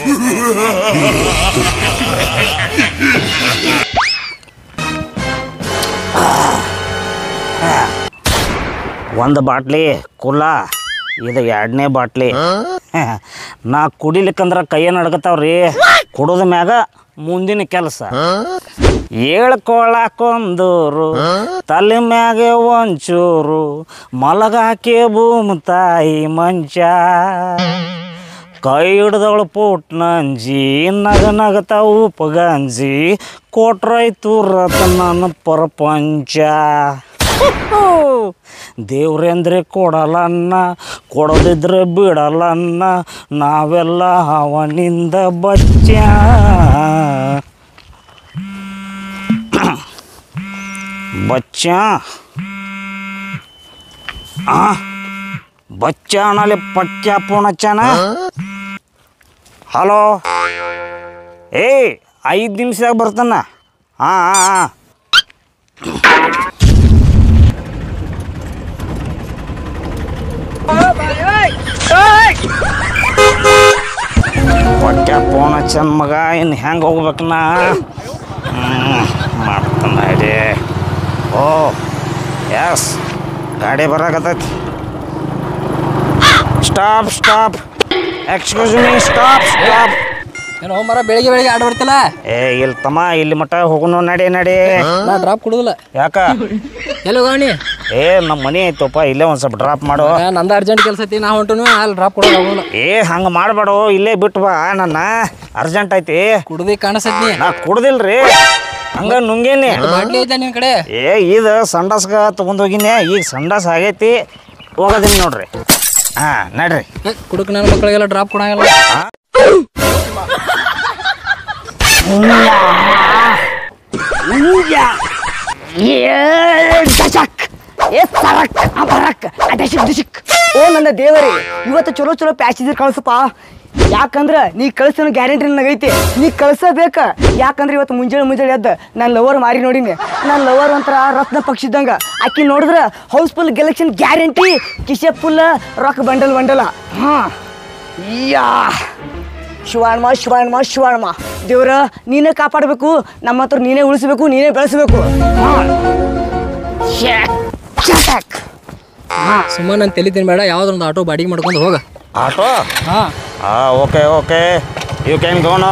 ಒಂದು ಬಾಟ್ಲಿ ಕುಲ್ಲ ಇದು ಎರಡನೇ ಬಾಟ್ಲಿ ನಾ ಕುಡಿಲಿಕ್ಕಂದ್ರ ಕೈಯ ನಡ್ಕತಾವ್ರಿ ಕುಡಿದ ಮ್ಯಾಗ ಮುಂದಿನ ಕೆಲಸ ಹೇಳ್ಕೊಳಕೊಂದೂರು ತಲೆ ಮ್ಯಾಗೆ ಒಂಚೂರು ಮಲಗಾಕೆ ಭೂಮಿ ತಾಯಿ ಮಂಚ ಕೈ ಹಿಡ್ದವಳು ಪುಟ್ನಂಜಿ ನಗ ನಗತ ಉಪಗಂಜಿ ಕೊಟ್ರೈತು ರತನ ಪ್ರಪಂಚ ದೇವ್ರೆಂದ್ರೆ ಕೊಡಲನ್ನ ಕೊಡದಿದ್ರೆ ಬಿಡಲನ್ನ ನಾವೆಲ್ಲ ಅವನಿಂದ ಬಚ್ಚ ಬಚ್ಚ ಆ ಬಚ್ಚ ಅನ್ನಲಿ ಪಕ್ಯ ಪೂಣಚ್ಚನ ಹಲೋ ಏ ಐದು ನಿಮಿಷದಾಗ ಬರ್ತಾನ ಹಾಂ ಹಾಂ ಹಾಂ ಹೊಟ್ಟೆ ಫೋನ್ ಹಚ್ಚನ್ ಮಗ ಇನ್ನು ಹೆಂಗೆ ಹೋಗ್ಬೇಕು ನಾ ಮಾಡ್ತಾನ ಅಡಿ ಓ ಎಸ್ ಗಾಡಿ ಬರಾಕತ್ತೈತಿ stop stop excuse me stop stop ಏನೋ ಮರ ಬೆಳಿಗ್ಗೆ ಬೆಳಿಗ್ಗೆ ಆಡ್ ಬರ್ತಿಲ್ಲ ಏ ಇಲ್ಲಿ ತಮ್ಮ ಇಲ್ಲಿ ಮಟ್ಟ ಹೋಗುನು ನಡಿ ನಡಿ ನಾ ಡ್ರಾಪ್ ಕೊಡುದಿಲ್ಲ ಯಾಕ ಎಲ್ಲಿ ಹೋಗಣಿ ಏ ನಮ್ಮ ಮನೆ ಐತಪ್ಪ ಇಲ್ಲೇ ಒಂದು ಸ್ವಲ್ಪ ಡ್ರಾಪ್ ಮಾಡು ನಂದ ಅರ್ಜೆಂಟ್ ಕೆಲಸ ಐತಿ ನಾ ಹೊಂಟನು ಅಲ್ಲಿ ಡ್ರಾಪ್ ಕೊಡೋದು ಆಗೋಲ್ಲ ಏ ಹಂಗೆ ಮಾಡಬೇಡ ಇಲ್ಲೇ ಬಿಟ್ಟು ಬಾ ನನ್ನ ಅರ್ಜೆಂಟ್ ಐತಿ ಕುಡ್ದಿ ಕಾಣಿಸತ್ನಿ ನಾ ಕುಡ್ದಿಲ್ರಿ ಹಂಗ ನುಂಗೇನಿ ಬಾಟ್ಲಿ ಐತೆ ನಿನ್ ಕಡೆ ಏ ಇದು ಸಂಡಾಸ್ಗ ತಗೊಂಡೋಗಿನಿ ಈಗ ಸಂಡಾಸ್ ಆಗೈತಿ ಹೋಗೋದಿನಿ ನೋಡ್ರಿ ಹಾ ನಡ್ರಿ ಏ, ಕುಡುಕ್ ನನ್ನ ಮಕ್ಕಳಿಗೆಲ್ಲ ಡ್ರಾಪ್ ಕೊಡಂಗಿಲ್ಲ ದಶಕ್ ಏ ಸರಕ್ ಬರಕ್ ಅದಶಕ್ ದಶಕ್ ಓ ನನ್ನ ದೇವರೇ ಇವತ್ತು ಚಲೋ ಚಲೋ ಪ್ಯಾಸೇಜರ್ ಕಳ್ಸಪ್ಪ ಯಾಕಂದ್ರ ನೀ ಕಳ್ಸೋ ಗ್ಯಾರಂಟಿ ನನಗೈತಿ ನೀ ಕಳ್ಸಬೇಕ ಯಾಕಂದ್ರೆ ಇವತ್ತು ಮುಂಜಾನೆ ಮುಂಜಾನೆ ಎದ್ದ ನಾನು ಲವರ್ ಮಾರಿ ನೋಡಿನಿ ನಾನು ಲವರ್ ಒಂಥರ ರತ್ನ ಪಕ್ಷಿ ಇದ್ದಂಗ ಆಕಿ ನೋಡಿದ್ರ ಹೌಸ್ಫುಲ್ ಗೆಲೆಕ್ಷನ್ ಗ್ಯಾರಂಟಿ ಕಿಶೆ ಫುಲ್ ರೊಕ್ಕ ಬಂಡಲ್ ಬಂಡಲ ಹಾ ಯಾ ಶಿವಾಣ್ಮ ಶಿವಾಣ್ಮ ಶಿವಾಣ್ಮ ದೇವ್ರ ನೀನೇ ಕಾಪಾಡಬೇಕು ನಮ್ಮ ಹತ್ರ ನೀನೇ ಉಳಿಸ್ಬೇಕು ನೀನೇ ಬೆಳೆಸ್ಬೇಕು ಸುಮ್ಮನೆ ನಾನು ತೆಲಿತೀನಿ ಬೇಡ ಯಾವ್ದೊಂದು ಆಟೋ ಬಾಡಿಗೆ ಮಾಡ್ಕೊಂಡು ಹೋಗ ಆಟೋ ಹಾ ಹಾ okay okay you can go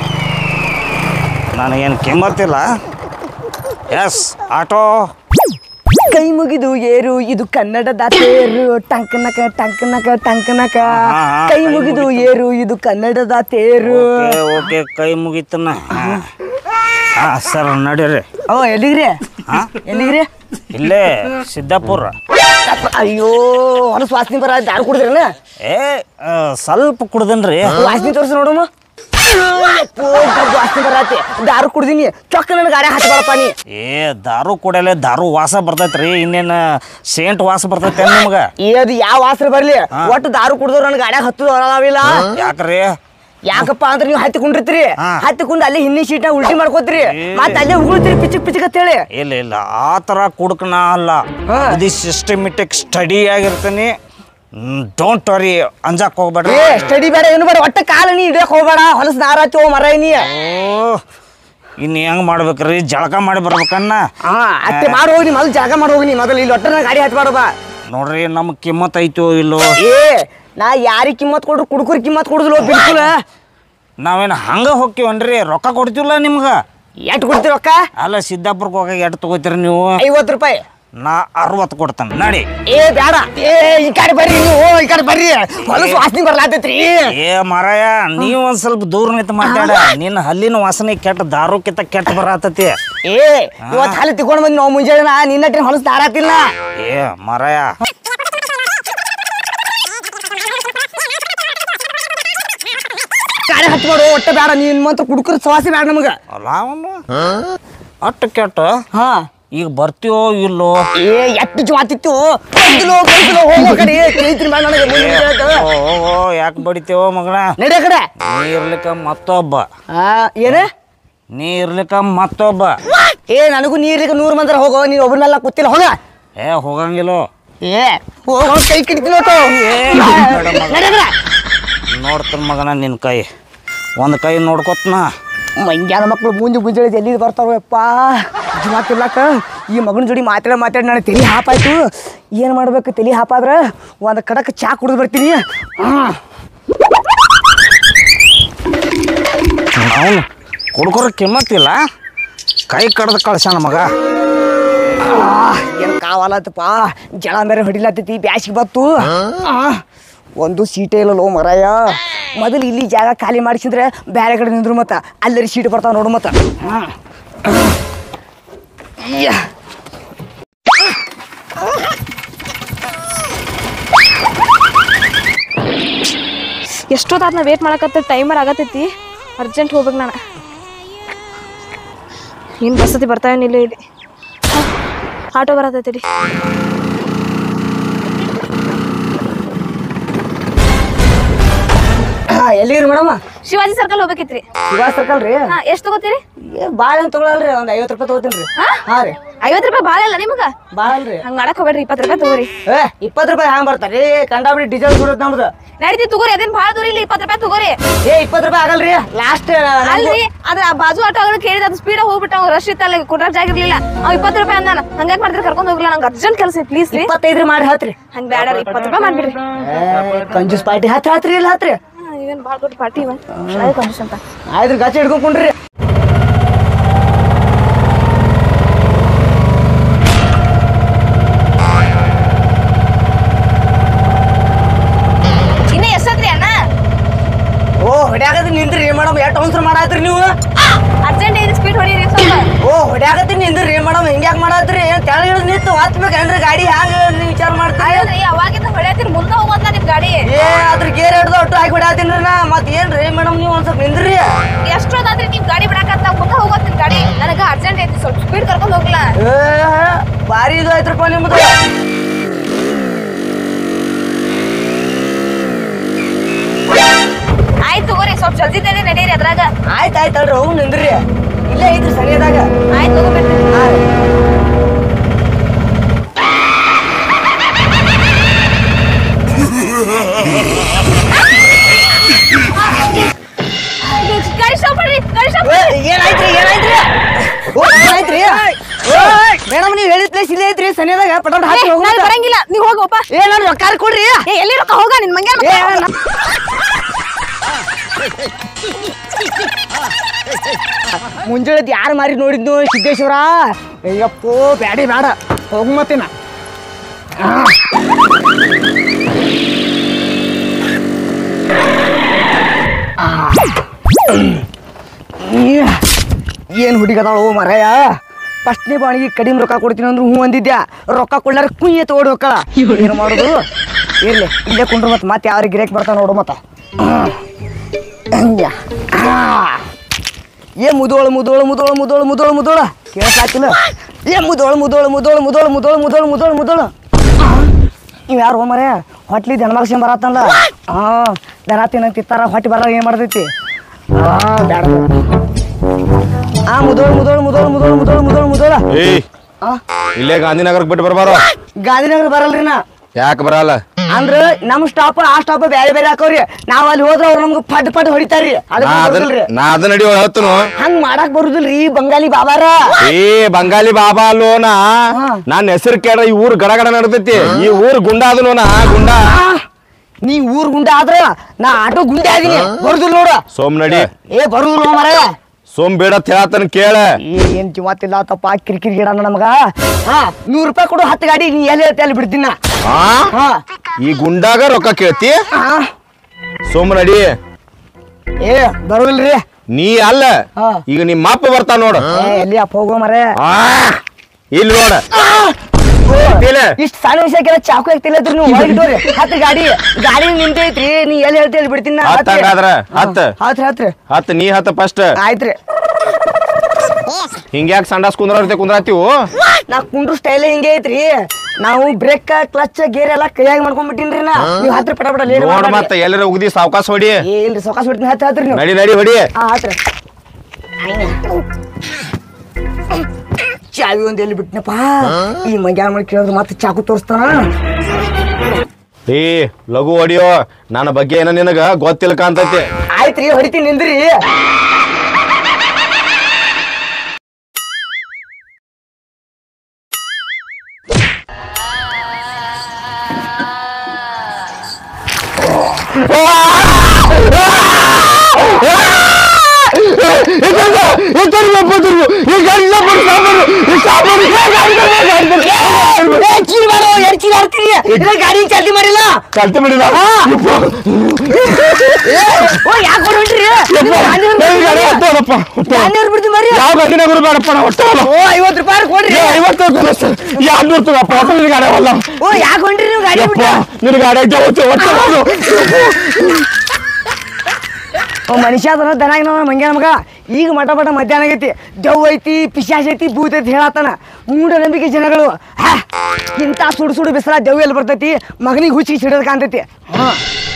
ನನಗೇನು ಕಿಮ್ಮತ್ತಿಲ್ಲ ಎಸ್ ಆಟೋ ಕೈ ಮುಗಿದು ಏರು ಇದು ಕನ್ನಡದ ತೇರು ಟಂಕನಕ ಟಂಕನಕ ಟಂಕನಕ ಹಾ, ಹಾ, ಕೈ ಕೈ ಮುಗಿದು ಮುಗಿತು. ಏರು ಇದು ಕನ್ನಡದ ತೇರು ಓಕೆ ಓಕೆ ಕೈ ಮುಗಿತನ ಹಾಂ ಸರ್ ನಡೀರಿ ಓ ಎಲ್ಲಿಗ್ರಿ ಹಾ ಎಲ್ಲಿಗ್ರಿ ಇಲ್ಲೇ ಸಿದ್ದಾಪುರ ಅಯ್ಯೋ ಹೊಲಸು ವಾಸನೆ ಬರ ದಾರು ಕುಡಿದ್ರನ ಏ ಆ, ಸ್ವಲ್ಪ ಕುಡ್ದನ್ರಿ ವಾಸನೆ ತೋರಿಸಿ ನೋಡಮ್ಮ ಯಪ್ಪೋ, ದೊಡ್ಡ ವಾಸನೆ ಬರತ್ತೆ ದಾರು ಕುಡ್ದೀನಿ ಚೊಕ್ಕ ನನ್ನ ಗಾಡಿ ಹಚ್ಬಾರಪ್ಪ ನೀ ಏ ದಾರು ಕುಡಿಯಲೆ ದಾರು ವಾಸ ಬರ್ತೈತ್ರಿ ಇನ್ನೇನು ಸೇಂಟ್ ವಾಸ ಬರ್ತೈತೆ ನಿಮ್ಗೆ ಏ ಅದು ಯಾವ ವಾಸನೆ ಬರ್ಲಿ ಒಟ್ಟು ದಾರು ಕುಡ್ದವ್ರು ನನ್ನ ಗಾಡ್ಯಾಗ ಹತ್ತು ಅದಾವಿಲ್ಲ ಯಾಕ್ರಿ ಯಾಕಪ್ಪ ಅಂದ್ರೆ ನೀವು ಹತ್ತಿ ಕುಂಡಿರ್ತೀರಿ ಹಾ. ಹತ್ತಿ ಕುಂಡ್ ಅಲ್ಲಿ ಹಿಂದಿನ ಶೀಟ್ನ ಉಲ್ಟಿ ಮಾಡ್ಕೋತೀರಿ ಏ. ಮತ್ತೆ ಅಲ್ಲೇ ಉಗುಳ್ತೀರಿ ಪಿಚಕ್ ಪಿಚಕ್ ಅಂತ ಹೇಳಿ ಇಲ್ಲ ಇಲ್ಲ ಆ ಥರ ಕುಡ್ಕನ ಅಲ್ಲ ಹಾ. ಇದು ಸಿಸ್ಟಮೆಟಿಕ್ ಸ್ಟಡಿ ಆಗಿರ್ತೀನಿ ಡೋಂಟ್ ವರಿ ಅಂಜಾಕ್ ಹೋಗ್ಬೇಡ್ರಿ ಏ ಸ್ಟಡಿ ಬೇಡ ಏನು ಬೇಡ ಒಟ್ಟ ಕಾಲ ನೀ ಇಡಕ್ ಹೋಗ್ಬೇಡ ಹೊಲಸ್ ನಾರಾಚೋ ಮರ ನೀ ಓ ಇನ್ನು ಹೆಂಗ್ ಮಾಡ್ಬೇಕ್ರಿ ಜಳಕ ಮಾಡಿ ಬರ್ಬೇಕನ್ನ ಹಾ ಅತ್ತೆ ಮಾಡಿ ಹೋಗಿ ನೀ ಮೊದಲು ಜಾಗ ಮಾಡಿ ಹೋಗಿ ನೀ ಮೊದಲು ಇಲ್ಲಿ ಒಟ್ಟ ನನ್ನ ಗಾಡಿ ಹಚ್ಬಾರಪ್ಪ ನೋಡ್ರಿ ನಮ್ ಕಿಮ್ಮತ್ ಐತೋ ಇಲ್ಲೋ ಏ ನಾ ಯಾರಿಗೆ ಕಿಮ್ಮತ್ ಕೊಡ್ರು ಕುಡುಕರು ಕಿಮ್ಮತ್ ಕೊಡುದಿಲ್ಲ ಬಿಡ್ಕುಲ ನಾವೇನು ಹಂಗ ಹೋಗ್ತೀವನ್ರಿ ರೊಕ್ಕ ಕೊಡ್ತೀವಲ್ಲ ನಿಮ್ಗೆ ಎಷ್ಟು ಕೊಡ್ತೀರಿ ರೊಕ್ಕ ಅಲ್ಲ ಸಿದ್ದಾಪುರಕ್ಕೆ ಹೋಗಾಗ ಎಷ್ಟು ತಗೋತೀರಿ ನೀವು ಐವತ್ತು ರೂಪಾಯಿ ನಾ ಅರವತ್ತು ಕೊಡ್ತಾನೆ ನಡಿ ಏ ಬೇಡ ಏ ಈ ಕಡೆ ಬರ್ರಿ ನೀವು ಈ ಕಡೆ ಬರ್ರಿ ಹೊಲಸು ವಾಸನೆ ಬರ್ಲಾತೈತ್ರಿ ಏ ಮಾರಾಯ ನೀವು ಒಂದ್ ಸ್ವಲ್ಪ ದೂರ ನಿಂತು ಮಾತಾಡ ನಿನ್ನ ಹಲ್ಲಿನ ವಾಸನೆ ಕೆಟ್ಟ ದಾರುಕ್ಕಿಂತ ಕೆಟ್ಟ ಬರತತಿ ಏ ಇವತ್ತು ಹಾಲು ತಿಕ್ಕೊಂಡು ಬಂದು ನಾವು ಮುಂಜಾನೆ ನಾ ನಿನ್ನ ಹತ್ರ ಹೊಲಸು ದಾರಾತಿಲ್ಲ ಏ ಮಾರಾಯ ಗಾಡಿ ಹಚ್ಕೊಡು ಒಟ್ಟ ಬೇಡ ನೀನ್ ಮಾತ್ರ ಕುಡುಕರ ಸವಾಸಿ ಬೇಡ ನಮಗ ಅಲ್ಲ ಅವನು ಅಟ್ಟು ಕೆಟ್ಟ ಹಾ ಈಗ ಬರ್ತೀವೋ ಇಲ್ಲೋ ಏ ಎಷ್ಟು ಜವಾತಿತ್ತು ಕೈದಿಲೋ ಕೈದಿಲೋ ಹೋಗೋ ಕಡೆ ಕೈತಿನ ಬೇಡ ನನಗೆ ಮುಂದೆ ಮುಂದೆ ಹೇಳ್ತ. ಓ ಓ ಯಾಕೆ ಬಡಿತೇವೋ ಮಗನ ನಡಿ ಆ ಕಡೆ ನೀ ಇರ್ಲಿಕ್ಕ ಮತ್ತೊಬ್ಬ ಆ ಏನ ನೀ ಇರ್ಲಿಕ್ಕ ಮತ್ತೊಬ್ಬ ಏ ನನಗೂ ನೀರಿಗೆ ನೂರು ಮಂದ್ರ ಹೋಗೋ ನೀನು ಒಬ್ಬರನ್ನೆಲ್ಲ ಕೂತಿಲ್ಲ ಹೋಗ ಏ ಹೋಗಂಗಿಲ್ಲೋ ಏ ಹೋಗೋ ಕೈ ಕಿಡ್ತೀನಿ ಏ, ಬೇಡ ಮಗ. ನಡಿ ಆ ಕಡೆ. ನೋಡ್ತಾನ ಮಗನ ನಿನ್ನ ಕೈ ಒಂದು ಕೈ ನೋಡ್ಕೊತ್ನ ಮಂಗ್ಯಾನ ಮಕ್ಳು ಮುಂಜೆ ಮುಂಜಾನೆ ಎಲ್ಲಿ ಬರ್ತಾವಪ್ಪ ಜೀವ ತಿರ್ಲಾಕ ಈ ಮಗನ ಜೋಡಿ ಮಾತಾಡ ಮಾತಾಡಿ ನನಗೆ ತಲೆ ಹಾಪಾಯ್ತು ಏನು ಮಾಡ್ಬೇಕು ತಲೆ ಹಾಪಾದ್ರೆ ಒಂದು ಕಡಕ್ ಚಾ ಕುಡಿದು ಬರ್ತೀನಿ ಹಾಂ ಅವನು ಕುಡ್ಕೊರ ಕಿಮ್ಮತ್ತಿಲ್ಲ ಕೈ ಕಡ್ದು ಕಳ್ಸ್ಯಾನ ಮಗ ಏನು ಕಾವಾಲತ್ತಪ್ಪ ಜಳ ಬೇರೆ ಹೊಡಿಲತ್ತೈತಿ ಬ್ಯಾಸಿಗೆ ಬತ್ತು ಆ, ಒಂದು ಸೀಟೇ ಇಲ್ಲಲ್ಲೋ ಮರಾಯ ಮೊದಲು ಇಲ್ಲಿ ಜಾಗ ಖಾಲಿ ಮಾಡಿಸಿದ್ರೆ ಬೇರೆ ಕಡೆ ನಿಂದ್ರು ಮತ್ತ ಅಲ್ಲರಿ ಸೀಟ್ ಬರ್ತಾವ ನೋಡು ಮತ್ತ ಹಾಂ ಎಷ್ಟೊತ್ತಾದ ನಾ ವೇಟ್ ಮಾಡಕತ್ತ ಟೈಮರ್ ಆಗತೈತಿ ಅರ್ಜೆಂಟ್ ಹೋಗ್ಬೇಕು ನಾನು ಏನು ಬಸ್ಸತಿ ಬರ್ತಾವೇನಿಲ್ಲ ಇಲ್ಲಿ ಆಟೋ ಬರತೈತಿ ಎಲ್ಲಿರಿ ಮೇಡಮ್ ಶಿವಾಜಿ ಸರ್ಕಲ್ ಹೋಗ್ಬೇಕಿತ್ರಿ ಶಿವಾ ಸರ್ಕಲ್ ರೀ ಹಾ ಎಷ್ಟು ತಗೋತೀರಿ ಏ ಭಾಳ ಏನು ತಗೊಳಲ್ರಿ ಒಂದು ಐವತ್ತು ರೂಪಾಯಿ ತಗೋತೀನಿ ರೀ ಹಾಂ ರೀ ಐವತ್ತು ರೂಪಾಯಿ ಭಾಳ ಇಲ್ಲ ನಿಮ್ಗೆ ಭಾಳ ಅಲ್ರಿ ಹಂಗೆ ಮಾಡಕ್ ಹೋಗ್ಬೇಡ್ರಿ ಇಪ್ಪತ್ತು ರೂಪಾಯಿ ತಗೋರಿ ಏ ಇಪ್ಪತ್ತು ರೂಪಾಯಿ ಹ್ಯಾಂಗ ಬರ್ತಾರೆ ಕಂಡಾಬಿಡಿ ಡೀಸೆಲ್ ಸುಡುತ್ತೆ ನಮ್ದು ನಡೀತಿ ತಗೋರಿ ಅದೇನು ಭಾಳ ದೂರ ಇಲ್ಲ ಇಪ್ಪತ್ತು ರೂಪಾಯಿ ತಗೋರಿ ಏ ಇಪ್ಪತ್ತು ರೂಪಾಯಿ ಆಗಲ್ರಿ ಲಾಸ್ಟ್ ಅಲ್ರಿ ಅದ್ರ ಆ ಬಾಜು ಆಟೋ ಅವ್ರು ಕೇಳಿದ ಅದು ಸ್ಪೀಡ್ ಹೋಗ್ಬಿಟ್ಟು ಅವ್ನು ರಶ್ ಇತ್ತಲ್ಲ ಕುಡ್ರಾಕ್ ಜಾಗ ಇರ್ಲಿಲ್ಲ ಅವ್ ಇಪ್ಪತ್ತು ರೂಪಾಯಿ ಅಂದಾನ ಹಂಗಾಗಿ ಮಾಡಿದ್ರೆ ಕರ್ಕೊಂಡು ಹೋಗ್ಲಿಲ್ಲ ನಂಗೆ ಅರ್ಜೆಂಟ್ ಕೆಲಸ ಪ್ಲೀಸ್ ರೀ ಇಪ್ಪತ್ತೈದು ಮಾಡಿ ಹತ್ರಿ ಹಂಗೆ ಬೇಡ ರೀ ಇಪ್ಪತ್ತು ರೂಪಾಯಿ ಮಾಡ್ಬಿಡ್ರಿ ಏ, ಕಂಜೂಸ್ ಪಾರ್ಟಿ ಹತ್ತು ಹತ್ರಿ ಇಲ್ಲ ಹತ್ರಿ ಇವೇನು ಭಾಳ ದೊಡ್ಡ ಪಾರ್ಟಿ ಇವ ಅದೇ ಕಂಜೂಸ್ ಅಂತ ಆಯ್ತು ಗಚ್ಚ ಹಿಡ್ಕೊಂಡ್ ಕುಂಡ್ರಿ ಇನ್ನ ಎಷ್ಟತ್ರಿ ಅಣ್ಣ ಓ ಹೊಡ್ಯಾಗದ ನಿಂದ್ರಿ ಮೇಡಮ್ ಎಷ್ಟು ಅವಸರ ಮಾಡಾತ್ರಿ ನೀವು ಅರ್ಜೆಂಟ್ ಐದು ಸ್ಪೀಡ್ ಹೊಡೀರಿ ಸ್ವಲ್ಪ ಓ ಹೊಡ್ಯಾಗತ್ತಿ ನಿಂದ್ರಿ ಮೇಡಮ್ ಹಿಂಗ್ಯಾಕ್ ಮಾಡಾತ್ರಿ ಏನ್ ತೆಳಗ್ ಇಳಿದ್ ನಿಂತು ಹತ್ಬೇಕೇನ್ರಿ ಗಾಡಿ ಹ್ಯಾಂಗ ನೀವು ವಿಚಾರ ಮಾಡ್ತೀರಿ ಅಲ್ರಿ ಅವಾಗಿಂದ ಹೊಡ್ಯಾತಿರಿ ಮುಂದೆ ಹೋಗೋದ್ನ ನಿಮ್ ಗಾಡಿ ಏ ಅದ್ರ ಗೇರ್ ಹಿಡ್ದು ಒಟ್ಟು ಹಾಕಿ ಹೊಡ್ಯಾತೀನಿ ನಾ ಮತ್ ಏನ್ರಿ ಮೇಡಮ್ ನೀವು ಒಂದ್ ಸ್ವಲ್ಪ ನಿಂದ್ರಿ ಎಷ್ಟೊತ್ತಾದ್ರಿ ನಿಮ್ ಗಾಡಿ ಬಿಡಾಕತ್ತ ಮುಂದೆ ಹೋಗೋದ್ ನಿಮ್ ಗಾಡಿ ನನಗ ಅರ್ಜೆಂಟ್ ಐತಿ ಸ್ವಲ್ಪ ಸ್ಪೀಡ್ ಕರ್ಕೊಂಡ್ ಹೋಗ್ಲಾ ಏ ಭಾರಿ ಇದು ಆಯ್ತ್ರಪ್ಪ ನಿಮ್ದು ಆಯ್ತು ತಗೋರಿ ಸ್ವಲ್ಪ ಜಲ್ದಿ ತಡಿ ನಡೀರಿ ಅದ್ರಾಗ ಆಯ್ತು ಆಯ್ತು ಅಲ್ರಿ ಅವ್ನು ನಿಂದ್ರಿ ಇಲ್ಲೇ ಐತ್ರಿ ಸರಿಯಾದಾಗ ಆಯ್ತು ತಗೋಬೇಡ್ರಿ ಹಾ ರೀ ಗಾಡಿ ಸ್ಟಾಪ್ ಮಾಡ್ರಿ ಗಾಡಿ ಸ್ಟಾಪ್ ಏ, ಏನಾಯ್ತ್ರಿ ಏನಾಯ್ತ್ರಿ ಓ ಏನಾಯ್ತ್ರಿ ಮೇಡಮ್ ನೀವು ಹೇಳಿದ ಪ್ಲೇಸ್ ಇಲ್ಲೇ ಐತ್ರಿ ಸನಿಯಾದಾಗ ಪಟಾಟ ಹಾಕಿ ಹೋಗೋಣ ನಾನು ಬರಂಗಿಲ್ಲ ನೀವ್ ಹೋಗಪ್ಪ ಏ ನಾನು ರೊಕ್ಕ ಕೊಡ್ರಿ ಏ ಎಲ್ಲಿ ರೊಕ್ಕ ಹೋಗ ನಿನ್ ಮಂಗ್ಯಾನ ಏ, ಮಕ್ಳು. ನಾ- ಮುಂಜಾನೆ ಯಾರು ಮಾರಿ ನೋಡಿದ್ನು ಸಿದ್ದೇಶ್ವರ ಅಯ್ಯಪ್ಪೋ ಬ್ಯಾಡಿ ಬೇಡ ಹೋಗ್ ಮತ್ತಿನ ಏನು ಹುಡುಗದಾಳು ಮರಯ ಫಸ್ಟ್ನೇ ಬಾಣಿಗೆ ಕಡಿಮೆ ರೊಕ್ಕ ಕೊಡ್ತೀನಿ ಅಂದ್ರೆ ಹ್ಞೂ ಅಂದಿದ್ಯಾ ರೊಕ್ಕ ಕೊಡ್ಲಾರ ಕುಯ್ಯ ತೋಡಿ ಹೋಕ್ಕಳ ಏನು ಮಾಡೋದು ಇರ್ಲಿ ಇಲ್ಲೇ ಕುಂಡ್ರು ಮತ್ತೆ ಮತ್ತೆ ಯಾರು ಗಿರೇಕ್ ಬರ್ತಾವ ನೋಡು ಮತ್ತೆ ಹಂಗ್ಯ. ಆ. ಏ ಮುದೋಳು ಮುದೋಳು ಮುದೋಳು ಮುದೋಳು ಮುದೋಳು ಮುದೋಳು ಕೇಳಸಾಕಿಲ್ಲ ಏ ಮುದೋಳು ಮುದೋಳು ಮುದೋಳು ಮುದೋಳು ಮುದೋಳು ಮುದೋಳು ಮುದೋಳು ಮುದೋಳು ಇವ್ ಯಾರು ಹೋಮರೆ ಹೊಟ್ಲಿ ದನ ಮಗಸ್ಕೊಂಡ್ ಬರತ್ತಲ್ಲ ಹಾ ದನ ತಿನ್ನಂಗ್ ತಿತ್ತಾರ ಹೊಟ್ಟಿ ಬರ ಏನ್ ಮಾಡ್ತೈತಿ ಆ ಬ್ಯಾಡ ಆ ಮುದೋಳು ಮುದೋಳು ಮುದೋಳು ಮುದೋಳು ಮುದೋಳು ಮುದೋಳು ಮುದೋಳ ಏಯ್ ಆ ಇಲ್ಲೇ ಗಾಂಧಿನಗರಕ್ಕೆ ಬಿಟ್ಟು ಬರ್ಬಾರೋ ಗಾಂಧಿನಗರ ಬರಲ್ರಿ ನಾ ಯಾಕೆ ಬರಲ್ಲ ಅಂದ್ರ ನಮ್ ಸ್ಟಾಪ್ ಆ ಸ್ಟಾಪ್ ಬೇರೆ ಬೇರೆ ಹಾಕವ್ರಿ ನಾವ್ ಅಲ್ಲಿ ಹೋದ್ರ ಅವ್ರ ನಮ್ಗೆ ಪಡ್ ಪಡ್ ಹೊಡಿತಾರ್ರಿ ನಾ ಅದಕ್ಕೆ ಅದನ್ನ ಬರುದಿಲ್ರಿ ನಾ ಅದನ್ನ ನಡಿಯೋ ಹೇಳ್ತನು ಹಂಗ್ ಮಾಡಕ್ ಬರುದಿಲ್ರಿ ಬಂಗಾಲಿ ಬಾಬಾರ ಏ ಬಂಗಾಲಿ ಬಾಬಾ ಅಲ್ಲೋನ ಹಾ. ನಾನ್ ಹೆಸರು ಕೇಳ್ರ ಈ ಊರ್ ಗಡ ಗಡ ನಡ್ದೈತಿ ಈ ಊರ್ ಗುಂಡ ಅದನೋನ ಗುಂಡ ಆ, ನೀ ಊರ್ ಗುಂಡೆ ಆದ್ರ ನಾ ಆಟೋ ಗುಂಡೆ ಅದೀನಿ ಬರುದಿಲ್ಲ ನೋಡ ಸೋಮ್ ನಡಿ ಏ ಬರುದಿಲ್ಲ ಮರ ಸೋಮ್ ಬೇಡ ಹೇಳತನ ಕೇಳ ಏನ್ ಕಿಮ್ಮತ್ತಿಲ್ಲ ತಪ್ಪ ಕಿರಿಕಿರಿ ಗಿಡ ನಮಗ ಹಾ ನೂರ್ ರೂಪಾಯಿ ಕೊಡು ಹತ್ತು ಗಾಡಿ ನೀ ಎಲ್ಲಿ ಹೇಳ್ತಿ ಅಲ್ಲಿ ಬಿಡ್ತೀನ ಆ ಹಾ ಈ ಗುಂಡಾಗ ರೊಕ್ಕ ಕೇಳ್ತಿ ಆ, ಸೋಮ್ ನಡಿ ಏ ಬರುದಿಲ್ರಿ ನೀ ಅಲ್ಲ ಹಾ. ಈಗ ನಿಮ್ಮ ಅಪ್ಪ ಬರ್ತಾನ ನೋಡು ಏ ಎಲ್ಲಿ ಅಪ್ಪ ಹೋಗೋ ಮರ ಆ ಇಲ್ಲಿ ನೋಡ ಇಲ್ಲ. ಇಷ್ಟ ಸಣ್ಣ ವಿಷಯಕ್ಕೆಲ್ಲ ಚಾಕು ಹಾಕ್ತಿಲ್ಲತ್ರಿ ನೀವು ಒಳಗಿಟ್ಟೋರಿ ಹತ್ತು ಗಾಡಿ ಗಾಡಿ ನಿಂತೈತ್ರಿ ನೀ ಎಲ್ಲಿ ಹೇಳ್ತಿ ಅಲ್ಲಿ ಬಿಡ್ತೀನಿ ನಾ. ಹತ್ತ್ ಹತ್ರಿ. ಹಂಗಾದ್ರ, ಹತ್ತ್. ಹಾ, ಹತ್ರಿ ಹತ್ರಿ ಹತ್ ನೀ ಹತ್ತ ಫಸ್ಟ್ ಆಯ್ತ್ರಿ ಹಿಂಗ್ಯಾಕ್ ಸಂಡಾಸ್ ಕುಂದ್ರ ಕುಂದ್ರಾತೀವು ನಾ ಕುಂಡ್ರು ಸ್ಟೈಲ್ ಹಿಂಗೆ ಐತ್ರಿ ನಾವು ಬ್ರೇಕ್ ಕ್ಲಚ್ ಗೇರ್ ಎಲ್ಲ ಕೈಯಾಗಿ ಮಾಡ್ಕೊಂಡ್ಬಿಟ್ಟಿನ್ರಿ ನಾ ನೀವು ಹತ್ರ ಪಟ ಪಟ ಲೇಟ್ ನೋಡ್ ಮತ್ತ ಎಲ್ಲರ ಉಗ್ದಿ ಸಾವ್ಕಾಸ್ ಹೊಡಿ ಏ ಇಲ್ರಿ ಸೊಕಾಸ್ ಬಿಡ್ತೀನಿ ಹತ್ತು ಹತ್ರಿ ನೀವು ನಡಿ ನಡಿ ಹೊಡಿ ಹಾ ಹತ್ರಿ ಚಾವಿ ಒಂದ್ ಎಲ್ಲಿ ಬಿಟ್ನಪ್ಪ ಈ ಮಂಗ್ಯಾನ ಮಾಡಿ ಕೇಳಿದ್ರೆ ಮತ್ತೆ ಚಾಕು ತೋರಿಸ್ತಾನ ಏ ಲಘು ಹೊಡಿಯೋ ನನ್ನ ಬಗ್ಗೆ ಏನ ನಿನಗ ಗೊತ್ತಿಲ್ಲ ಕಾಂತೈತಿ ಆಯ್ತು ಆಯ್ತ್ರಿ ಹೊಡಿತೀನಿ ನಿಂದ್ರಿ ಗಾಡಿ ಚಾಲ್ತಿ ಮಾಡಿಲ್ಲ ಕಲ್ತೆ ಮಾಡಿಲ್ಲ ಓ ಯಾಕೆ ಹೊಂಟ್ರಿ ಬಿಡ್ತೀನಿ ಮರಿ ಯಾವ ಗಾಡಿನಾಗ ಬೇಡಪ್ಪ ನಾ ಒಟ್ಟ ಓ ಐವತ್ತು ರೂಪಾಯಿ ಕೊಡ್ರಿ ಐವತ್ತು ಯಾರು ನೋಡ್ತೀವಪ್ಪ ಒಟ್ಟ ನಿನ್ ಗಾಡಿ ಅವಲ್ಲ ಓ ಯಾಕೆ ಹೊಂಟ್ರಿ ನೀವು ಗಾಡಿ ಯಪ್ಪ ಬಿಟ್ಟು ನಿನ್ ಗಾಡಿ ಐತೆ ಒಟ್ಟು ಒಟ್ಟು ಅವ್ ಮನುಷ್ಯ ಅದನ್ನ ದನಾಗಿ ನಾವು ಮಂಗ್ಯ ನಮಗ ಈಗ ಮಟ ಮಟ ಮಧ್ಯಾಹ್ನ ಆಗೈತಿ ದೆವ್ ಐತಿ ಪಿಶಾಚ್ ಐತಿ ಭೂತ ಐತಿ ಹೇಳತ್ತಾನ ಮೂಢನಂಬಿಕೆ ಜನಗಳು ಹಾ ಇಂಥ ಸುಡು ಸುಡು ಬಿಸಿಲ ದೆವ್ ಎಲ್ಲಿ ಬರ್ತೈತಿ ಮಗನಿಗೆ ಹುಚ್ಚಿಗೆ ಸಿಡೋದ್ ಕಾಣ್ತೈತಿ ಹಾ